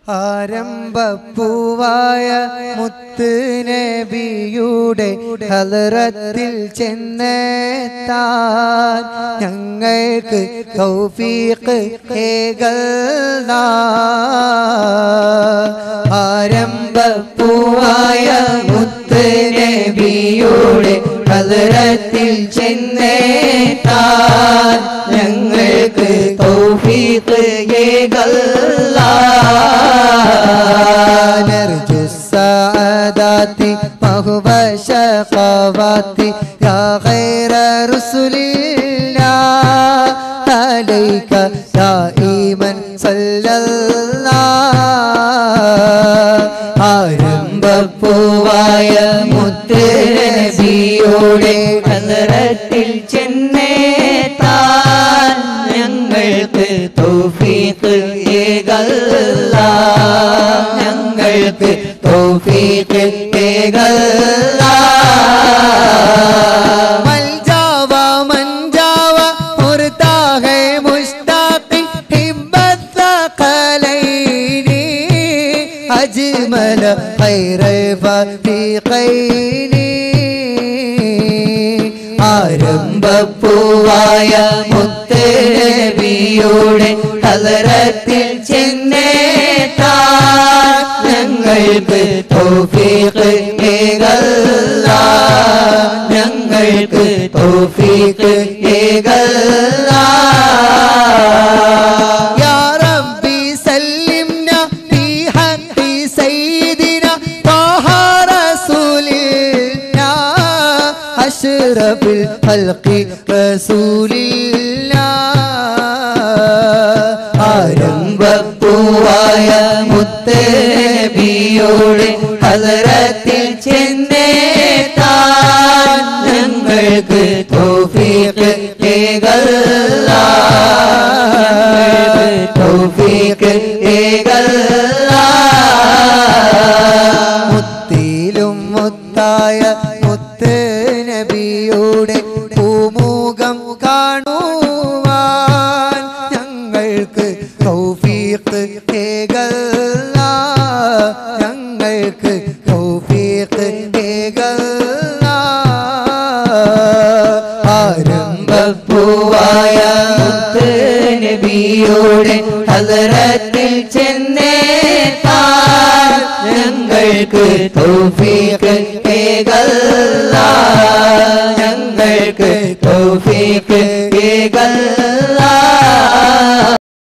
ആരംഭപ്പൂവായ മുത്ത് നബിയുടെ ഹലറത്തിൽ ചെന്നെത്താൻ ഞങ്ങൾക്ക് കൗഫീഖ് ഏകൽന ആരംഭപ്പൂവായ മുത്ത് നബിയുടെ ഹലറത്തിൽ ചെന്നെത്താൻ ഞങ്ങൾക്ക് തൗഫീഖ് ഏകല്ല نرجو السعادات وهو شقوات يا غير رسل الله عليك دائما صلى الله ആരംഭപ്പൂവായ മുത്ത് നബിയുടെ ഹലറത്തിൽ ചെന്നേത്താൻ ഞങ്ങൾക്ക് തൗഫീഖ് ഏകല്ല ഞങ്ങൾക്ക് തൗഫീഖ് ഏകല്ല മൽജാവ മൻജാവ മുർതാഹെ മുഷ്താഖി ഹിബ്ബത്ത ഖലൈനി അജ്മല ഖൈറ ഫീഖൈനി ആരംഭപ്പൂവായ മുത്ത് നബിയുടെ ഹലറത്തിൽ ചെന്നേത്താൻ ഞങ്ങൾക്ക് തൗഫീഖ് ഏകല്ല ഞങ്ങൾക്ക് തൗഫീഖ് ഏകല്ല يا ربي سلمنا في حق سيدنا طه رسول الله أشرف الخلق رسول الله ആരംഭപ്പൂവായ മുത്ത് നബിയോട് ഹലറത്തിൽ ചെന്നേത്താൻ ഞങ്ങൾക്ക് തോഫീഖ് ഏകല്ല തൗഫീഖ് ഏകല്ല മുത്തിലും മുത്തായ മുത്ത് നബിയുടെ പൂമുഖം കാണുവാൻ ഞങ്ങൾക്ക് തൗഫീഖ് ഏകല്ല ഞങ്ങൾക്ക് തൗഫീഖ് ഏകല്ല ആരംഭപ്പൂവായ മുത്ത് നബിയുടെ ഹലറത്തിൽ ചെന്നേത്താൻ ഞങ്ങൾക്ക് തൗഫീഖ് ഏകല്ല ഞങ്ങൾക്ക് തൗഫീഖ് ഏകല്ല